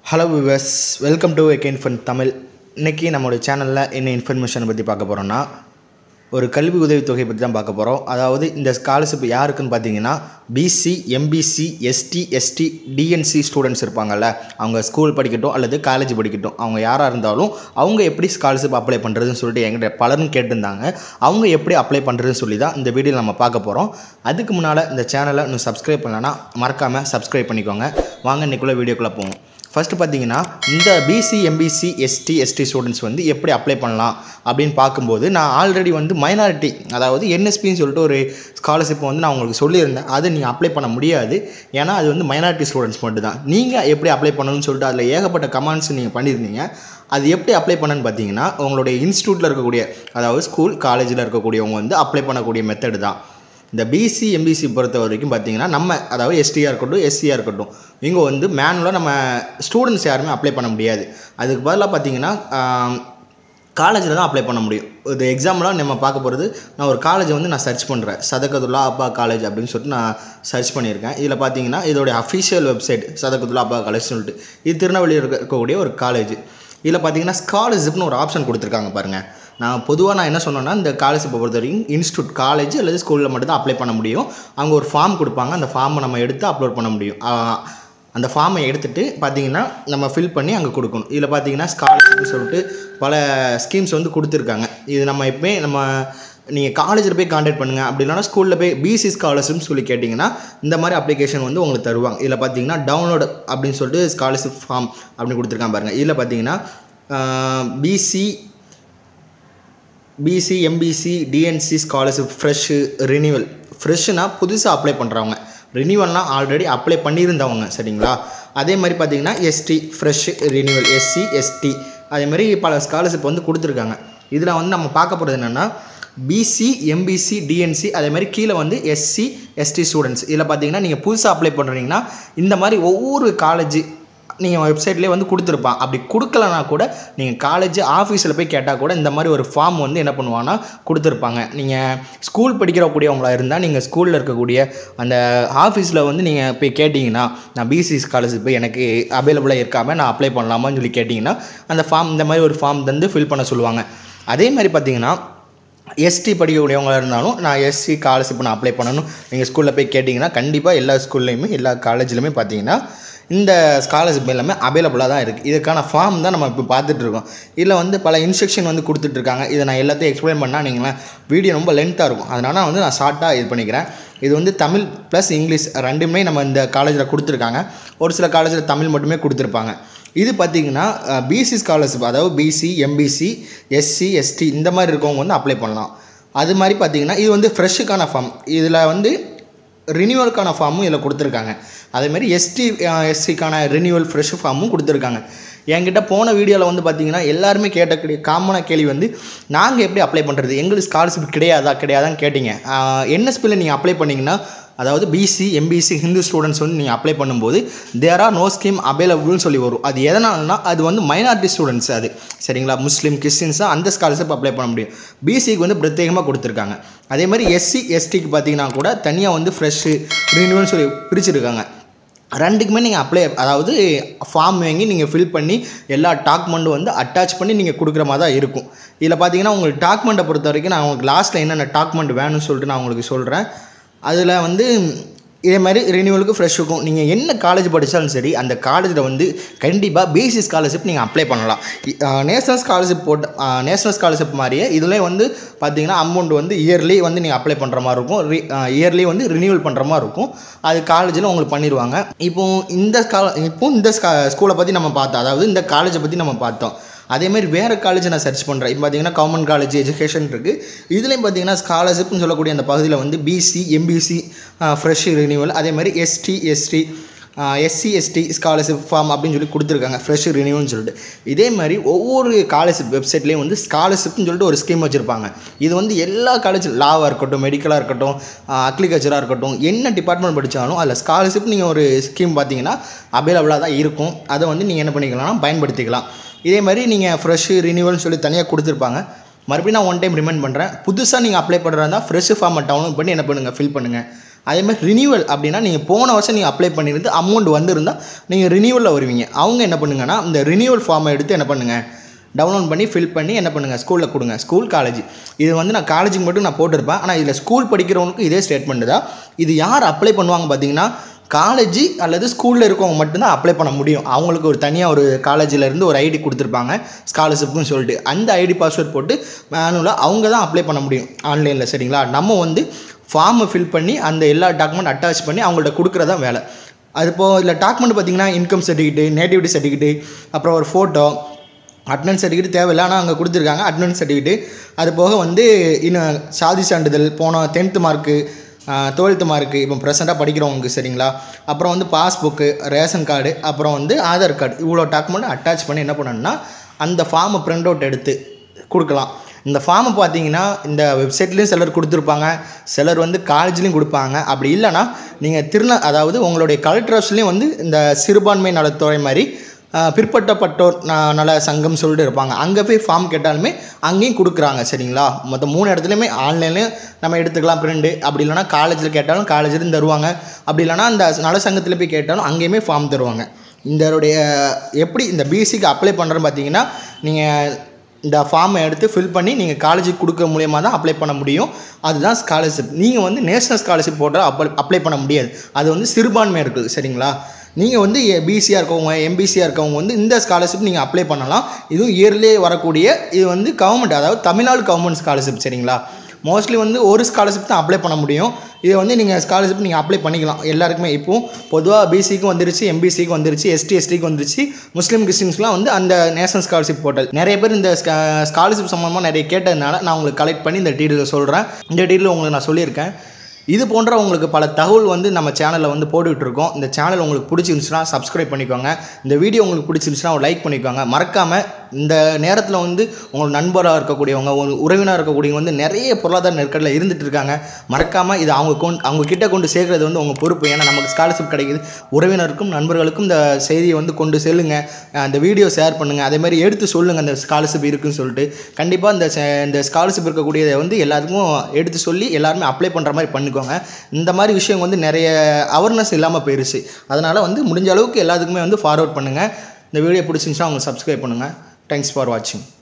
hello viewers welcome to again fun Tamil இன்றைக்கி நம்மளுடைய சேனலில் என்ன இன்ஃபர்மேஷனை பற்றி பார்க்க போகிறோன்னா ஒரு கல்வி உதவித்தொகை பற்றி தான் பார்க்க போகிறோம் அதாவது இந்த ஸ்காலர்ஷிப் யாருக்குன்னு பார்த்தீங்கன்னா BC MBC ST ST DNC students இருப்பாங்கல்ல அவங்க ஸ்கூல் படிக்கட்டும் அல்லது காலேஜ் படிக்கட்டும் அவங்க யாராக இருந்தாலும் அவங்க எப்படி ஸ்காலர்ஷிப் அப்ளை பண்ணுறதுன்னு சொல்லிட்டு என்கிட்ட பலரும் கேட்டிருந்தாங்க அவங்க எப்படி அப்ளை பண்ணுறதுன்னு சொல்லி தான் இந்த வீடியோவில் நம்ம பார்க்க போகிறோம் அதுக்கு முன்னால் இந்த சேனலை இன்னும் சப்ஸ்கிரைப் பண்ணலன்னா மறக்காமல் சப்ஸ்கிரைப் பண்ணிக்கோங்க வாங்க இன்றைக்குள்ளே வீடியோக்குள்ளே போவோம் ஃபஸ்ட்டு பார்த்தீங்கன்னா இந்த BC MBC ST ST students வந்து எப்படி அப்ளை பண்ணலாம் அப்படின்னு பார்க்கும்போது நான் ஆல்ரெடி வந்து மைனாரிட்டி அதாவது என்எஸ்பின்னு சொல்லிட்டு ஒரு ஸ்காலர்ஷிப் வந்து நான் உங்களுக்கு சொல்லியிருந்தேன் அதை நீங்கள் அப்ளை பண்ண முடியாது ஏன்னா அது வந்து மைனாரிட்டி ஸ்டூடெண்ட்ஸ் மட்டும் தான் நீங்கள் எப்படி அப்ளை பண்ணணும்னு சொல்லிட்டு அதில் ஏகப்பட்ட கமெண்ட்ஸ் நீங்கள் பண்ணியிருந்தீங்க அது எப்படி அப்ளை பண்ணணும்னு பார்த்தீங்கன்னா உங்களுடைய இன்ஸ்டியூட்டில் இருக்கக்கூடிய அதாவது ஸ்கூல் காலேஜில் இருக்கக்கூடியவங்க வந்து அப்ளை பண்ணக்கூடிய மெத்தடு தான் இந்த பிசி எம்பிசி பொறுத்த வரைக்கும் பார்த்தீங்கன்னா நம்ம அதாவது எஸ்டியாக இருக்கட்டும் எஸ்சியாக இருக்கட்டும் இவங்க வந்து மேனுவலாக நம்ம ஸ்டூடெண்ட்ஸ் யாருமே அப்ளை பண்ண முடியாது அதுக்கு பதிலாக பார்த்தீங்கன்னா காலேஜில் தான் அப்ளை பண்ண முடியும் இது எக்ஸாம்பிளாக நம்ம பார்க்க போகிறது நான் ஒரு காலேஜை வந்து நான் சர்ச் பண்ணுறேன் சதகதுல்லா அப்பா காலேஜ் அப்படின்னு சொல்லிட்டு நான் சர்ச் பண்ணியிருக்கேன் இதில் பார்த்தீங்கன்னா இதோடைய அஃபிஷியல் வெப்சைட் சதகதுல்லா அப்பா காலேஜ் சொல்லிட்டு இது திருநெல்வேலியில் இருக்க இருக்கக்கூடிய ஒரு காலேஜ் இதில் பார்த்தீங்கன்னா ஸ்காலர்ஷிப்னு ஒரு ஆப்ஷன் கொடுத்துருக்காங்க பாருங்கள் நான் பொதுவாக நான் என்ன சொன்னேன்னா இந்த காலேஜிப்பை பொறுத்த வரைக்கும் இன்ஸ்டியூட் காலேஜ் அல்லது ஸ்கூலில் மட்டும்தான் அப்ளை பண்ண முடியும் அவங்க ஒரு ஃபார்ம் கொடுப்பாங்க அந்த ஃபார்மை நம்ம எடுத்து அப்லோட் பண்ண முடியும் ஆஹ் அந்த ஃபார்மை எடுத்துகிட்டு பார்த்தீங்கன்னா நம்ம ஃபில் பண்ணி அங்கே கொடுக்கணும் இதில் பார்த்தீங்கன்னா ஸ்காலர்ஷிப் சொல்லிட்டு பல ஸ்கீம்ஸ் வந்து கொடுத்துருக்காங்க இது நம்ம எப்பவுமே நம்ம நீங்கள் காலேஜில் போய் காண்டாக்ட் பண்ணுங்கள் அப்படி இல்லைனா ஸ்கூலில் போய் பிசி ஸ்காலர்ஷிப்னு சொல்லி கேட்டிங்கன்னா இந்த மாதிரி அப்ளிகேஷன் வந்து உங்களுக்கு தருவாங்க இதில் பார்த்தீங்கன்னா டவுன்லோட் அப்படின்னு சொல்லிட்டு ஸ்காலர்ஷிப் ஃபார்ம் அப்படின்னு கொடுத்துருக்காங்க பாருங்கள் இதில் பார்த்தீங்கன்னா BC BC MBC DNC scholarship fresh renewal ஃப்ரெஷ்ஷுனா புதுசாக அப்ளை பண்ணுறவங்க ரினிவல்னால் ஆல்ரெடி அப்ளை பண்ணியிருந்தவங்க சரிங்களா அதே மாதிரி பார்த்தீங்கன்னா ST fresh renewal SC ST அதே மாதிரி பல ஸ்காலர்ஷிப் வந்து கொடுத்துருக்காங்க இதில் வந்து நம்ம பார்க்க போகிறது என்னென்னா பிசி எம்பிசி டிஎன்சி அதே மாதிரி கீழே வந்து எஸ்சி எஸ்டி ஸ்டூடெண்ட்ஸ் இதில் பார்த்தீங்கன்னா நீங்கள் புதுசாக அப்ளை பண்ணுறீங்கன்னா இந்த மாதிரி ஒவ்வொரு காலேஜ் நீங்கள் வெப்சைட்லேயே வந்து கொடுத்துருப்பான் அப்படி கொடுக்கலனா கூட நீங்கள் காலேஜ் ஆஃபீஸில் போய் கேட்டால் கூட இந்த மாதிரி ஒரு ஃபார்ம் வந்து என்ன பண்ணுவாங்கன்னா கொடுத்துருப்பாங்க நீங்கள் ஸ்கூல் படிக்கிறக்கூடியவங்களா இருந்தால் நீங்கள் ஸ்கூலில் இருக்கக்கூடிய அந்த ஆஃபீஸில் வந்து நீங்கள் போய் கேட்டிங்கன்னா நான் பிசி ஸ்காலர்ஷிப் எனக்கு அவைலபிளாக இருக்காமல் நான் அப்ளை பண்ணலாமான்னு சொல்லி கேட்டிங்கன்னா அந்த ஃபார்ம் இந்த மாதிரி ஒரு ஃபார்ம் தந்து ஃபில் பண்ண சொல்லுவாங்க அதே மாதிரி பார்த்தீங்கன்னா எஸ்டி படிக்கக்கூடியவங்களாக இருந்தாலும் நான் எஸ்சி ஸ்காலர்ஷிப் நான் அப்ளை பண்ணணும் நீங்கள் ஸ்கூலில் போய் கேட்டிங்கன்னா கண்டிப்பாக எல்லா ஸ்கூல்லையுமே எல்லா காலேஜ்லையுமே பார்த்தீங்கன்னா இந்த ஸ்காலர்ஷிப் எல்லாமே அவைலபிளாக தான் இருக்குது இதுக்கான ஃபார்ம் தான் நம்ம இப்போ பார்த்துட்ருக்கோம் இதில் வந்து பல இன்ஸ்ட்ரக்ஷன் வந்து கொடுத்துட்ருக்காங்க இதை நான் எல்லாத்தையும் எக்ஸ்பிளைன் பண்ணால் நீங்கள் வீடியோ ரொம்ப லென்த்தாக இருக்கும் அதனால் வந்து நான் ஷார்ட்டாக இது பண்ணிக்கிறேன் இது வந்து தமிழ் ப்ளஸ் இங்கிலீஷ் ரெண்டுமே நம்ம இந்த காலேஜில் கொடுத்துருக்காங்க ஒரு சில காலேஜில் தமிழ் மட்டுமே கொடுத்துருப்பாங்க இது பார்த்திங்கன்னா பிசி ஸ்காலர்ஷிப் அதாவது பிசி எம்பிசி எஸ்சி எஸ்டி இந்த மாதிரி இருக்கவங்க வந்து அப்ளை பண்ணலாம் அது மாதிரி பார்த்திங்கன்னா இது வந்து ஃப்ரெஷ்ஷுக்கான ஃபார்ம் இதில் வந்து ரினியூவலுக்கான ஃபார்மும் இதில் கொடுத்துருக்காங்க அதேமாதிரி எஸ்டி எஸ்சிக்கான ரினியூவல் ஃப்ரெஷ் ஃபார்மும் கொடுத்துருக்காங்க என்கிட்ட போன வீடியோவில் வந்து பார்த்தீங்கன்னா எல்லாருமே கேட்டக்கூடிய காமனாக கேள்வி வந்து நாங்கள் எப்படி அப்ளை பண்ணுறது எங்களுக்கு ஸ்காலர்ஷிப் கிடையாதா கிடையாதான்னு கேட்டிங்க என்எஸ்பியில் நீங்கள் அப்ளை பண்ணிங்கன்னா அதாவது பிசி எம்பிசி ஹிந்து ஸ்டூடெண்ட்ஸ் வந்து நீங்கள் அப்ளை பண்ணும்போது தேர் ஆர் நோ ஸ்கீம் அவைலபிள்னு சொல்லி வரும் அது எதனாலனா அது வந்து மைனாரிட்டி ஸ்டூடெண்ட்ஸ் அது சரிங்களா முஸ்லீம் கிறிஸ்டின்ஸ் தான் அந்த ஸ்காலர்ஷிப் அப்ளை பண்ண முடியும் பிசிக்கு வந்து பிரத்யேகமாக கொடுத்துருக்காங்க அதே மாதிரி எஸ்சி எஸ்டிக்கு பார்த்தீங்கன்னா கூட தனியாக வந்து ஃப்ரெஷ்ஷு ரினியூவல்னு சொல்லி பிரிச்சுருக்காங்க ரெண்டுக்குமே நீங்கள் அப்ளை அதாவது ஃபார்ம் வாங்கி நீங்கள் ஃபில் பண்ணி எல்லா டாக்குமெண்ட்டும் வந்து அட்டாச் பண்ணி நீங்கள் கொடுக்குற மாதிரி தான் இருக்கும் இதில் பார்த்தீங்கன்னா உங்களுக்கு டாக்குமெண்ட்டை பொறுத்த வரைக்கும் நான் உங்களுக்கு லாஸ்ட்டில் என்னென்ன டாக்குமெண்ட் வேணும்னு சொல்லிட்டு நான் உங்களுக்கு சொல்கிறேன் அதில் வந்து இதே மாதிரி ரினியூவலுக்கு ஃப்ரெஷ்ஷுக்கும் நீங்கள் என்ன காலேஜ் படித்தாலும் சரி அந்த காலேஜில் வந்து கண்டிப்பாக பிசி ஸ்காலர்ஷிப் நீங்கள் அப்ளை பண்ணலாம் நேஷனல் ஸ்காலர்ஷிப் போட்டு நேஷனல் ஸ்காலர்ஷிப் மாதிரியே இதில் வந்து பார்த்தீங்கன்னா அமௌண்ட் வந்து இயர்லி வந்து நீங்கள் அப்ளை பண்ணுற மாதிரி இருக்கும் இயர்லி வந்து ரினியூவல் பண்ணுற மாதிரி இருக்கும் அது காலேஜில் உங்களுக்கு பண்ணிடுவாங்க இப்போ இந்த ஸ்கால இப்போ இந்த ஸ்கா ஸ்கூலை பற்றி நம்ம பார்த்தோம் அதாவது இந்த காலேஜை பற்றி நம்ம பார்த்தோம் அதேமாதிரி வேறு காலேஜ் நான் சர்ச் பண்ணுறேன் இப்போ பார்த்தீங்கன்னா கவர்மெண்ட் காலேஜ் எஜுகேஷன் இருக்குது இதுலேயும் பார்த்தீங்கன்னா ஸ்காலர்ஷிப்னு சொல்லக்கூடிய அந்த பகுதியில் வந்து பிசி எம்பிசி ஃப்ரெஷ் ரினியூவல் அதேமாதிரி ST ST SC ST scholarship form அப்படின்னு சொல்லி கொடுத்துருக்காங்க ஃப்ரெஷ் ரினியூன்னு சொல்லிட்டு இதே மாதிரி ஒவ்வொரு காலேஜ் வெப்சைட்லேயும் வந்து ஸ்காலர்ஷிப்னு சொல்லிட்டு ஒரு ஸ்கீம் வச்சுருப்பாங்க இது வந்து எல்லா காலேஜ் லாவாக இருக்கட்டும் மெடிக்கலாக இருக்கட்டும் அக்ரிகல்ச்சராக இருக்கட்டும் என்ன டிபார்ட்மெண்ட் படித்தாலும் அதில் ஸ்காலர்ஷிப் நீங்கள் ஒரு ஸ்கீம் பார்த்தீங்கன்னா அவைலபிளாக தான் இருக்கும் அதை வந்து நீங்கள் என்ன பண்ணிக்கலாம்னா பயன்படுத்திக்கலாம் இதே மாதிரி நீங்கள் ஃப்ரெஷ்ஷு ரினியூவல்னு சொல்லி தனியாக கொடுத்துருப்பாங்க மறுபடியும் நான் ஒன் டைம் ரிமைண்ட் பண்ணுறேன் புதுசாக நீங்கள் அப்ளை பண்ணுறதா ஃப்ரெஷ் ஃபார்மை டவுன்லோட் பண்ணி என்ன பண்ணுங்கள் ஃபில் பண்ணுங்கள் அதே மாதிரி ரினியூவல் அப்படின்னா நீங்கள் போன வருஷம் நீங்கள் அப்ளை பண்ணியிருந்து அமௌண்ட் வந்திருந்தால் நீங்கள் ரினியூவலில் வருவீங்க அவங்க என்ன பண்ணுங்கன்னா இந்த ரினியூவல் ஃபார்மை எடுத்து என்ன பண்ணுங்கள் டவுன்லோட் பண்ணி ஃபில் பண்ணி என்ன பண்ணுங்கள் ஸ்கூலில் கொடுங்க ஸ்கூல் காலேஜ் இது வந்து நான் காலேஜுக்கு மட்டும் நான் போட்டிருப்பேன் ஆனால் இதில் ஸ்கூல் படிக்கிறவனுக்கு இதே ஸ்டேட்மெண்ட் தான் இது யார் அப்ளை பண்ணுவாங்க பார்த்தீங்கன்னா காலேஜ் அல்லது ஸ்கூலில் இருக்கவங்க மட்டும்தான் அப்ளை பண்ண முடியும் அவங்களுக்கு ஒரு தனியாக ஒரு காலேஜில் இருந்து ஒரு ஐடி கொடுத்துருப்பாங்க ஸ்காலர்ஷிப்னு சொல்லிட்டு அந்த ஐடி பாஸ்வேர்ட் போட்டு மேனுவலாக அவங்க தான் அப்ளை பண்ண முடியும் ஆன்லைனில் சரிங்களா நம்ம வந்து ஃபார்மை ஃபில் பண்ணி அந்த எல்லா டாக்குமெண்ட் அட்டாச் பண்ணி அவங்கள்ட்ட கொடுக்குறதான் வேலை அது இப்போ இதில் டாக்குமெண்ட் பார்த்தீங்கன்னா இன்கம் சர்டிஃபிகேட்டு நேட்டிவிட்டி சர்டிஃபிகேட்டு அப்புறம் ஒரு ஃபோட்டோ அட்டனன்ஸ் சர்டிஃபிகேட் தேவையில்லை ஆனால் அங்கே கொடுத்துருக்காங்க அட்டனன்ஸ் சர்டிஃபிகேட் அது போக வந்து இன்னும் சாதி சான்றிதழ் போன டென்த்து மார்க்கு டுவெல்த்து மார்க்கு இப்போ ப்ரெசெண்ட்டாக படிக்கிறவங்களுக்கு சரிங்களா அப்புறம் வந்து பாஸ்புக்கு ரேஷன் கார்டு அப்புறம் வந்து ஆதார் கார்டு இவ்வளோ டாக்குமெண்ட் அட்டாச் பண்ணி என்ன பண்ணணும்னா அந்த ஃபார்மை பிரிண்ட் அவுட் எடுத்து கொடுக்கலாம் இந்த ஃபார்மை பார்த்தீங்கன்னா இந்த வெப்சைட்லேயும் சிலர் கொடுத்துருப்பாங்க சிலர் வந்து காலேஜ்லேயும் கொடுப்பாங்க அப்படி இல்லைன்னா நீங்கள் திருந அதாவது உங்களுடைய கலெக்டர் ஆஃபீஸ்லேயும் வந்து இந்த சிறுபான்மை நலத்துறை மாதிரி ஆஹ், பிற்பட்டப்பட்டோர் ந- நல சங்கம் சொல்லிட்டு இருப்பாங்க அங்கே போய் ஃபார்ம் கேட்டாலுமே அங்கேயும் கொடுக்குறாங்க சரிங்களா மொத்தம் மூணு இடத்துலையுமே ஆன்லைன்லேயும் நம்ம எடுத்துக்கலாம் பிரிண்டு அப்படி இல்லைனா காலேஜில் கேட்டாலும் காலேஜ்லேயும் தருவாங்க அப்படி இல்லைனா அந்த நல சங்கத்தில் போய் கேட்டாலும் அங்கேயுமே ஃபார்ம் தருவாங்க இதனுடைய எப்படி இந்த பிசிக்கு அப்ளை பண்ணுறேன்னு பார்த்தீங்கன்னா நீங்கள் இந்த ஃபார்மை எடுத்து ஃபில் பண்ணி நீங்கள் காலேஜுக்கு கொடுக்க மூலியமாக தான் அப்ளை பண்ண முடியும் அதுதான் ஸ்காலர்ஷிப் நீங்கள் வந்து நேஷனல் ஸ்காலர்ஷிப் போட்டால் அப்ளை அப்ளை பண்ண முடியாது அது வந்து சிறுபான்மை இருக்குது சரிங்களா நீங்கள் வந்து பிசியாக இருக்கவங்க எம்பிசியாக இருக்கவங்க வந்து இந்த ஸ்காலர்ஷிப் நீங்கள் அப்ளை பண்ணலாம் இதுவும் இயர்லேயே வரக்கூடிய இது வந்து கவர்மெண்ட் அதாவது தமிழ்நாடு கவர்மெண்ட் ஸ்காலர்ஷிப் சரிங்களா மோஸ்ட்லி வந்து ஒரு ஸ்காலர்ஷிப் தான் அப்ளை பண்ண முடியும் இதை வந்து நீங்கள் ஸ்காலர்ஷிப் நீங்கள் அப்ளை பண்ணிக்கலாம் எல்லாருக்குமே இப்போது பொதுவாக பிசிக்கும் வந்துருச்சு எம்பிசிக்கு வந்துருச்சு எஸ்டி எஸ்டிக்கு வந்துருச்சு முஸ்லீம் கிறிஸ்டின்ஸ்லாம் வந்து அந்த நேஷனல் ஸ்காலர்ஷிப் போர்ட்டல் நிறைய பேர் இந்த ஸ்காலர்ஷிப் சம்மந்தமாக நிறைய கேட்டதுனால நான் உங்களுக்கு கலெக்ட் பண்ணி இந்த டீட்டெயில் சொல்கிறேன் இந்த டீட்டெயில் உங்களுக்கு நான் சொல்லியிருக்கேன் இது போன்ற உங்களுக்கு பல தகவல் வந்து நம்ம சேனலில் வந்து போட்டுக்கிட்டு இருக்கோம் இந்த சேனல் உங்களுக்கு பிடிச்சிருந்துச்சுன்னா சப்ஸ்கிரைப் பண்ணிக்கோங்க இந்த வீடியோ உங்களுக்கு பிடிச்சிருந்துச்சுன்னா ஒரு லைக் பண்ணிக்கோங்க மறக்காமல் இந்த நேரத்தில் வந்து உங்கள் நண்பராக இருக்கக்கூடியவங்க ஒரு உறவினராக இருக்கக்கூடியவங்க வந்து நிறைய பொருளாதார நெருக்கடியில் இருந்துட்டு இருக்காங்க மறக்காமல் இது அவங்க கொண்டு அவங்க கிட்ட கொண்டு சேர்க்கறது வந்து உங்கள் பொறுப்பு ஏன்னா நமக்கு ஸ்காலர்ஷிப் கிடைக்குது உறவினருக்கும் நண்பர்களுக்கும் இந்த செய்தியை வந்து கொண்டு செல்லுங்க அஹ் இந்த வீடியோ ஷேர் பண்ணுங்கள் அதே மாதிரி எடுத்து சொல்லுங்கள் அந்த ஸ்காலர்ஷிப் இருக்குன்னு சொல்லிட்டு கண்டிப்பாக இந்த ச- இந்த ஸ்காலர்ஷிப் இருக்கக்கூடியதை வந்து எல்லாத்துக்கும் எடுத்து சொல்லி எல்லாருமே அப்ளை பண்ணுற மாதிரி பண்ணிக்கோங்க இந்த மாதிரி விஷயம் வந்து நிறைய அவேர்னஸ் இல்லாமல் போயிருச்சு அதனால் வந்து முடிஞ்ச அளவுக்கு எல்லாத்துக்குமே வந்து ஃபார்வர்ட் பண்ணுங்கள் இந்த வீடியோ பிடிச்சிருந்துச்சுன்னா அவங்க சப்ஸ்கிரைப் பண்ணுங்கள் தேங்க்ஸ் ஃபார் வாட்சிங்